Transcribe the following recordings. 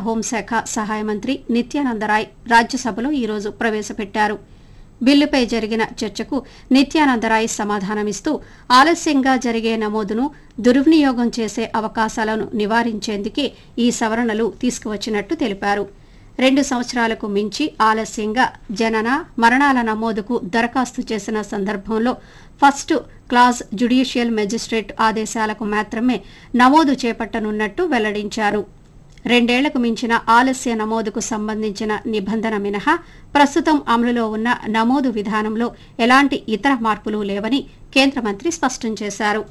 హోంశాఖ సహాయ మంత్రి నిత్యానందరాయ్ రాజ్యసభలో ఈరోజు ప్రవేశపెట్టారు బిల్లుపై జరిగిన చర్చకు నిత్యానందరాయ్ సమాధానమిస్తూ ఆలస్యంగా జరిగే నమోదును దుర్వినియోగం చేసే అవకాశాలను నివారించేందుకే ఈ సవరణలు తీసుకువచ్చినట్టు తెలిపారు రెండు సంవత్సరాలకు మించి ఆలస్యంగా జనన మరణాల నమోదుకు దరఖాస్తు చేసిన సందర్భంలో ఫస్ట్ క్లాస్ జ్యుడిషియల్ మెజిస్ట్రేట్ ఆదేశాలకు మాత్రమే నమోదు చేపట్టనున్నట్టు వెల్లడించారు రెండేళ్లకు మించిన ఆలస్య నమోదుకు సంబంధించిన నిబంధన మినహా ప్రస్తుతం అమలులో ఉన్న నమోదు విధానంలో ఎలాంటి ఇతర మార్పులు లేవని కేంద్ర మంత్రి స్పష్టం చేశారు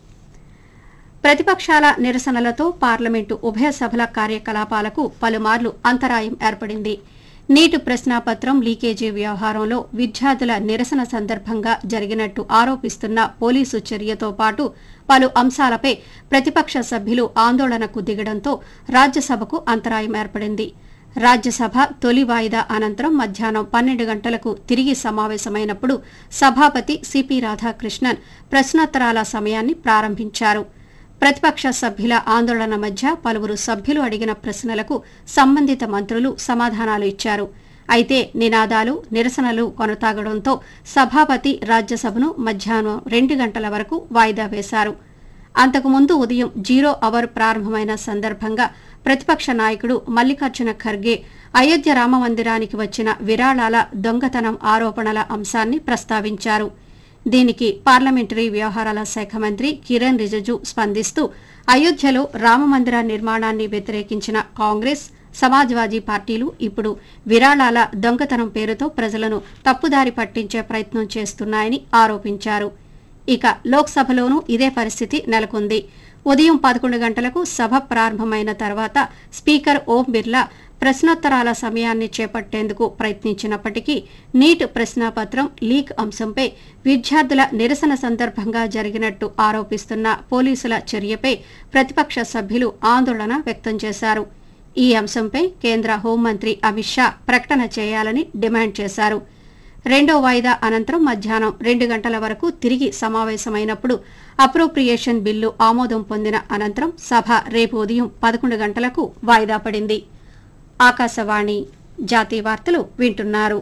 ప్రతిపక్షాల నిరసనలతో పార్లమెంటు ఉభయ సభల కార్యకలాపాలకు పలుమార్లు అంతరాయం ఏర్పడింది నీటు ప్రశ్నాపత్రం లీకేజీ వ్యవహారంలో విద్యార్థుల నిరసన సందర్భంగా జరిగినట్టు ఆరోపిస్తున్న పోలీసు చర్యతో పాటు పలు అంశాలపై ప్రతిపక్ష సభ్యులు ఆందోళనకు దిగడంతో రాజ్యసభకు అంతరాయం ఏర్పడింది రాజ్యసభ తొలి వాయిదా అనంతరం మధ్యాహ్నం పన్నెండు గంటలకు తిరిగి సమావేశమైనప్పుడు సభాపతి సిపి రాధాకృష్ణన్ ప్రశ్నోత్తరాల సమయాన్ని ప్రారంభించారు ప్రతిపక్ష సభ్యుల ఆందోళన మధ్య పలువురు సభ్యులు అడిగిన ప్రశ్నలకు సంబంధిత మంత్రులు సమాధానాలు ఇచ్చారు అయితే నినాదాలు నిరసనలు కొనసాగడంతో సభాపతి రాజ్యసభను మధ్యాహ్నం రెండు గంటల వరకు వాయిదా వేశారు అంతకుముందు ఉదయం జీరో అవర్ ప్రారంభమైన సందర్భంగా ప్రతిపక్ష నాయకుడు మల్లికార్జున ఖర్గే అయోధ్య రామమందిరానికి వచ్చిన విరాళాల దొంగతనం ఆరోపణల అంశాన్ని ప్రస్తావించారు దీనికి పార్లమెంటరీ వ్యవహారాల శాఖ మంత్రి కిరణ్ రిజిజు స్పందిస్తూ అయోధ్యలో రామమందిర నిర్మాణాన్ని వ్యతిరేకించిన కాంగ్రెస్ సమాజ్వాదీ పార్టీలు ఇప్పుడు విరాళాల దొంగతనం పేరుతో ప్రజలను తప్పుదారి పట్టించే ప్రయత్నం చేస్తున్నాయని ఆరోపించారు ఇక లోక్సభలోనూ ఇదే పరిస్థితి నెలకొంది ఉదయం పదకొండు గంటలకు సభ ప్రారంభమైన తర్వాత స్పీకర్ ఓం బిర్లా ప్రశ్నోత్తరాల సమయాన్ని చేపట్టేందుకు ప్రయత్నించినప్పటికీ నీట్ ప్రశ్నాపత్రం లీక్ అంశంపై విద్యార్థుల నిరసన సందర్భంగా జరిగినట్టు ఆరోపిస్తున్న పోలీసుల చర్యపై ప్రతిపక్ష సభ్యులు ఆందోళన వ్యక్తం చేశారు ఈ అంశంపై కేంద్ర హోంమంత్రి అమిత్ షా ప్రకటన చేయాలని డిమాండ్ చేశారు రెండో వాయిదా అనంతరం మధ్యాహ్నం రెండు గంటల వరకు తిరిగి సమావేశమైనప్పుడు అప్రోప్రియేషన్ బిల్లు ఆమోదం పొందిన అనంతరం సభ రేపు ఉదయం పదకొండు గంటలకు వాయిదా పడింది ఆకాశవాణి జాతీయ వార్తలు వింటున్నారు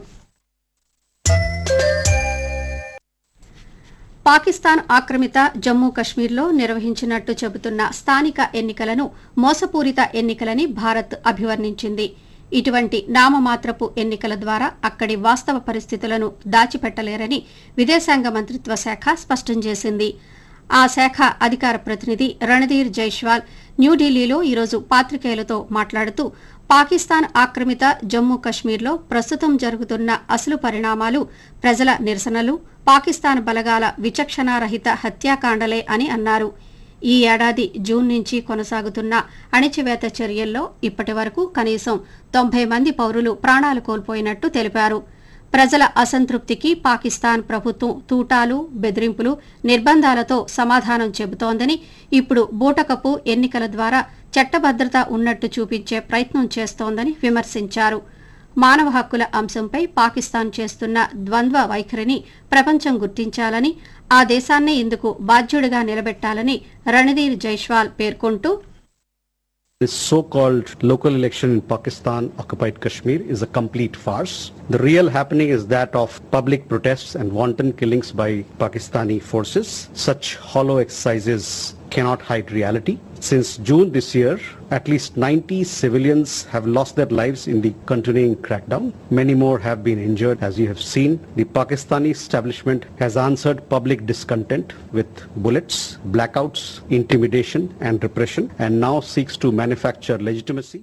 పాకిస్తాన్ ఆక్రమిత జమ్మూ కశ్మీర్లో నిర్వహించినట్టు చెబుతున్న స్థానిక ఎన్నికలను మోసపూరిత ఎన్నికలని భారత్ అభివర్ణించింది ఇటువంటి నామమాత్రపు ఎన్నికల ద్వారా అక్కడి వాస్తవ పరిస్థితులను దాచిపెట్టలేరని విదేశాంగ మంత్రిత్వ శాఖ స్పష్టం చేసింది ఆ శాఖ అధికార ప్రతినిధి రణధీర్ జైష్వాల్ న్యూఢిల్లీలో ఈరోజు పాత్రికేయులతో మాట్లాడుతూ పాకిస్తాన్ ఆక్రమిత జమ్మూ కశ్మీర్లో ప్రస్తుతం జరుగుతున్న అసలు పరిణామాలు ప్రజల నిరసనలు పాకిస్తాన్ బలగాల విచక్షణారహిత హత్యాకాండలే అని అన్నారు ఈ ఏడాది జూన్ నుంచి కొనసాగుతున్న అణిచివేత చర్యల్లో ఇప్పటి వరకు కనీసం తొంభై మంది పౌరులు ప్రాణాలు కోల్పోయినట్టు తెలిపారు ప్రజల అసంతృప్తికి పాకిస్తాన్ ప్రభుత్వం తూటాలు బెదిరింపులు నిర్బంధాలతో సమాధానం చెబుతోందని ఇప్పుడు బూటకపు ఎన్నికల ద్వారా చట్టభద్రత ఉన్నట్టు చూపించే ప్రయత్నం చేస్తోందని విమర్శించారు మానవ హక్కుల అంశంపై పాకిస్తాన్ చేస్తున్న ద్వంద్వ వైఖరిని ప్రపంచం గుర్తించాలని ఆ దేశాన్నే ఇందుకు బాధ్యుడిగా నిలబెట్టాలని రణధీర్ జైష్వాల్ పేర్కొంటూ This so-called local election in Pakistan occupied Kashmir is a complete farce. The real happening is that of public protests and wanton killings by Pakistani forces. Such hollow exercises cannot hide reality. Since June this year, at least 90 civilians have lost their lives in the continuing crackdown. Many more have been injured. As you have seen, the Pakistani establishment has answered public discontent with bullets, blackouts, intimidation and repression and now seeks to manufacture legitimacy.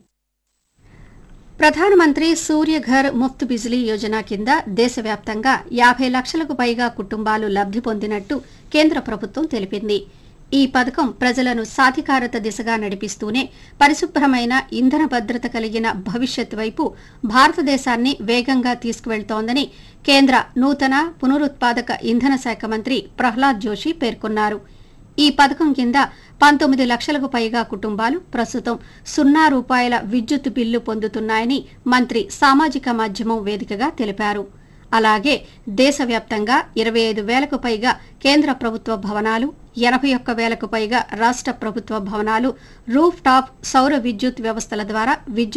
ప్రధానమంత్రి సూర్యఘర్ ముఫ్త్ బిజిలీ యోజన కింద దేశవ్యాప్తంగా యాభై లక్షలకు పైగా కుటుంబాలు లబ్ధి పొందినట్టు కేంద్ర ప్రభుత్వం తెలిపింది ఈ పథకం ప్రజలను సాధికారత దిశగా నడిపిస్తూనే పరిశుభ్రమైన ఇంధన భద్రత కలిగిన భవిష్యత్ వైపు భారతదేశాన్ని వేగంగా తీసుకువెళ్తోందని కేంద్ర నూతన పునరుత్పాదక ఇంధన శాఖ మంత్రి ప్రహ్లాద్ జోషి పేర్కొన్నారు ఈ పథకం కింద పంతొమ్మిది లక్షలకు పైగా కుటుంబాలు ప్రస్తుతం సున్నా రూపాయల విద్యుత్ బిల్లు పొందుతున్నాయని మంత్రి సామాజిక మాధ్యమం వేదికగా తెలిపారు అలాగే దేశవ్యాప్తంగా ఇరవై ఐదు వేలకు పైగా కేంద్ర ప్రభుత్వ భవనాలు ఎనభై ఒక్క వేలకు పైగా రాష్ట్ర ప్రభుత్వ భవనాలు రూఫ్ టాప్ సౌర విద్యుత్ వ్యవస్థల ద్వారా విద్యుత్